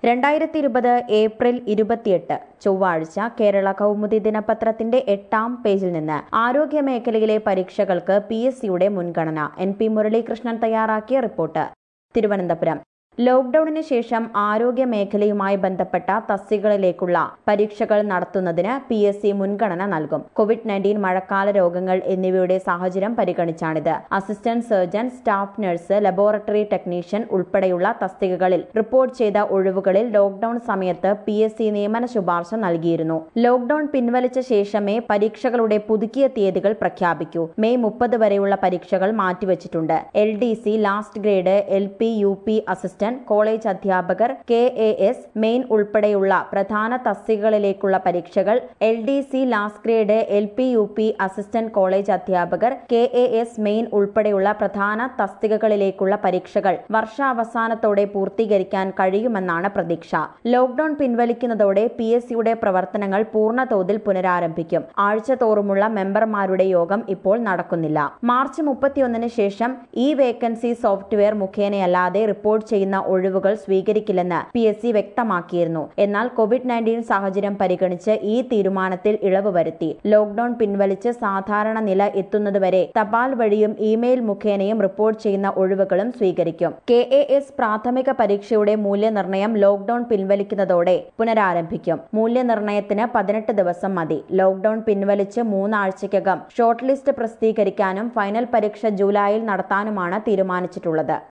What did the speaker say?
രണ്ടായിരത്തി ഇരുപത് ഏപ്രിൽ ഇരുപത്തിയെട്ട് ചൊവ്വാഴ്ച കേരള കൗമുദി ദിനപത്രത്തിന്റെ എട്ടാം പേജിൽ നിന്ന് ആരോഗ്യ മേഖലയിലെ പരീക്ഷകൾക്ക് പി എസ് സിയുടെ മുൻഗണന എൻ പി മുരളീകൃഷ്ണൻ തയ്യാറാക്കിയ റിപ്പോർട്ട് തിരുവനന്തപുരം ലോക്ഡൌണിന് ശേഷം ആരോഗ്യ മേഖലയുമായി ബന്ധപ്പെട്ട തസ്തികകളിലേക്കുള്ള പരീക്ഷകൾ നടത്തുന്നതിന് പി എസ് സി മുൻഗണന നൽകും കോവിഡ് നയൻറ്റീൻ മഴക്കാല രോഗങ്ങൾ എന്നിവയുടെ സാഹചര്യം പരിഗണിച്ചാണിത് assistant surgeon staff nurse laboratory technician ഉൾപ്പെടെയുള്ള തസ്തികകളിൽ റിപ്പോർട്ട് ചെയ്ത ഒഴിവുകളിൽ ലോക്ഡൌൺ സമയത്ത് പി എസ് സി നിയമന ശുപാർശ നൽകിയിരുന്നു ലോക്ഡൌൺ പിൻവലിച്ച ശേഷമേ പരീക്ഷകളുടെ പുതുക്കിയ തീയതികൾ പ്രഖ്യാപിക്കൂ മെയ് മുപ്പത് വരെയുള്ള പരീക്ഷകൾ മാറ്റിവച്ചിട്ടുണ്ട് L D C last grade L P U P assistant college അധ്യാപകർ കെ എ എസ് മെയിൻ ഉൾപ്പെടെയുള്ള പ്രധാന തസ്തികകളിലേക്കുള്ള പരീക്ഷകൾ L D C last grade L P U P assistant college അധ്യാപകർ കെ എ എസ് മെയിൻ ഉൾപ്പെടെയുള്ള പ്രധാന തസ്തികകളിലേക്കുള്ള പരീക്ഷകൾ വർഷാവസാനത്തോടെ പൂർത്തീകരിക്കാൻ കഴിയുമെന്നാണ് പ്രതീക്ഷ ലോക്ഡൌൺ പിൻവലിക്കുന്നതോടെ പി എസ് സിയുടെ പ്രവർത്തനങ്ങൾ പൂർണ്ണതോതിൽ പുനരാരംഭിക്കും ആഴ്ചതോറുമുള്ള മെമ്പർമാരുടെ യോഗം ഇപ്പോൾ നടക്കുന്നില്ല മാർച്ച് മുപ്പത്തിയൊന്നിന് ശേഷം ഈ വേക്കൻസി സോഫ്റ്റ്വെയർ മുഖേനയല്ലാതെ റിപ്പോർട്ട് ചെയ്യുന്ന ഒഴിവുകൾ സ്വീകരിക്കില്ലെന്ന് പി എസ് സി വ്യക്തമാക്കിയിരുന്നു എന്നാൽ കോവിഡ് നയൻറ്റീൻ സാഹചര്യം പരിഗണിച്ച് ഈ തീരുമാനത്തിൽ ഇളവ് വരുത്തി ലോക്ഡൌൺ പിൻവലിച്ച് സാധാരണ നില എത്തുന്നതുവരെ തപാൽ വഴിയും ഇമെയിൽ മുഖേനയും റിപ്പോർട്ട് ചെയ്യുന്ന ഒഴിവുകളും സ്വീകരിക്കും കെ എ എസ് പ്രാഥമിക പരീക്ഷയുടെ മൂല്യനിർണ്ണയം ലോക്ഡൌൺ പിൻവലിക്കുന്നതോടെ പുനരാരംഭിക്കും മൂല്യനിർണ്ണയത്തിന് പതിനെട്ട് ദിവസം മതി ലോക്ഡൌൺ പിൻവലിച്ച് മൂന്നാഴ്ചയ്ക്കകം ഷോർട്ട് ലിസ്റ്റ് പ്രസിദ്ധീകരിക്കാനും ഫൈനൽ പരീക്ഷ ജൂലൈയിൽ നടത്താനുമാണ് തീരുമാനിച്ചിട്ടുള്ളത്